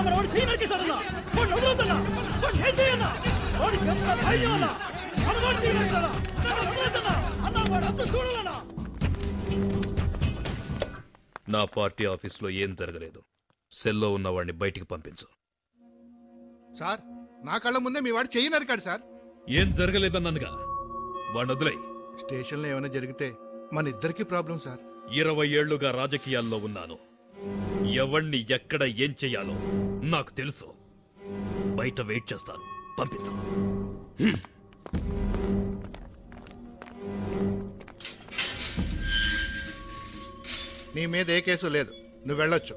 మన వాడు చేయి నరికేశాడన్నా వాడు వదలొద్దన్నా వాడు ఏం చేయన్నా వాడికి ఎంత ధైర్యం అన్నా మన వాడు చేయి నరికాడా వదలొద్దన్నా అన్నా వాడు అంత చూడాలన్నా నా పార్టీ ఆఫీస్లో ఏం జరగలేదు సెల్లో ఉన్న వాడిని బయటికి పంపించు సార్ నా కళ్ళ ముందే మీ వాడు చెయ్యి నరికాడు సార్ ఏం జరగలేదన్నగా వాడిని వదిలేయ్ స్టేషన్లో ఏమైనా జరిగితే మన ఇద్దరికి ప్రాబ్లం సార్ ఇరవై ఏళ్లుగా రాజకీయాల్లో ఉన్నాను ఎవణ్ణి ఎక్కడ ఏం చెయ్యాలో నాకు తెలుసు బయట వెయిట్ చేస్తాను పంపించు నీ మీద ఏ కేసు లేదు నువ్వు వెళ్ళొచ్చు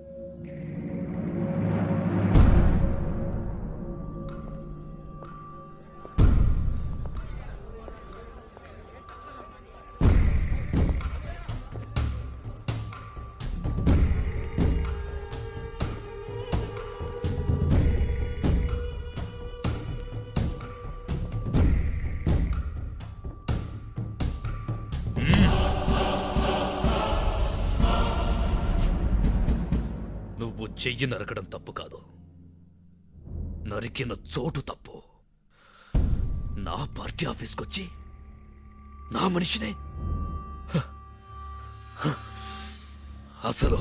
నువ్వు చెయ్యి నరకడం తప్పు కాదు నరికిన చోటు తప్పు నా పార్టీ ఆఫీస్కొచ్చి నా మనిషినే హ, హ. అసలు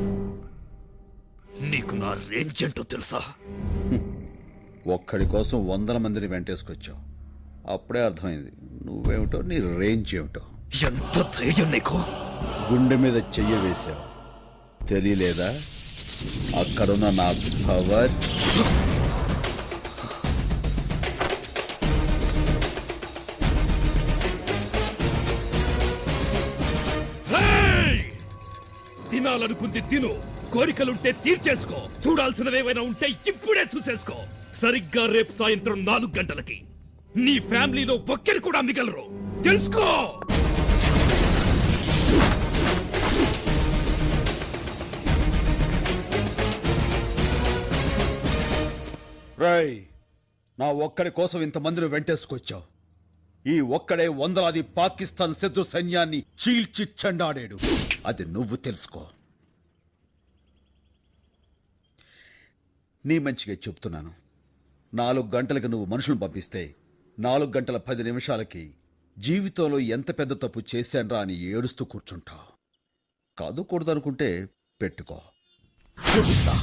నీకు నా రేంజ్ ఏంటో తెలుసా ఒక్కడి కోసం వందల మందిని వెంటేసుకొచ్చావు అప్పుడే అర్థమైంది నువ్వేమిటో నీ రేంజ్ ఏమిటో ఎంత ధైర్యం నీకు గుండె మీద చెయ్య వేశావు తెలియలేదా అక్కడున్న నా పవర్ హేయ్! తినాలనుకుంది తిను కోరికలుంటే తీర్చేసుకో చూడాల్సినవేవైనా ఉంటే ఇప్పుడే చూసేసుకో సరిగ్గా రేపు సాయంత్రం నాలుగు గంటలకి నీ ఫ్యామిలీలో ఒక్కరు కూడా మిగలరు తెలుసుకో రై నా ఒక్కడి కోసం ఇంతమందిని వెంటేసుకొచ్చావు ఈ ఒక్కడే వందలాది పాకిస్తాన్ శత్రు సైన్యాన్ని చీల్చి చెండాడాడు అది నువ్వు తెలుసుకో నీ మంచిగా చెప్తున్నాను నాలుగు గంటలకు నువ్వు మనుషులను పంపిస్తే నాలుగు గంటల పది నిమిషాలకి జీవితంలో ఎంత పెద్ద తప్పు చేశాన్రా అని ఏడుస్తూ కూర్చుంటావు కాదు కూడదనుకుంటే పెట్టుకో చూపిస్తా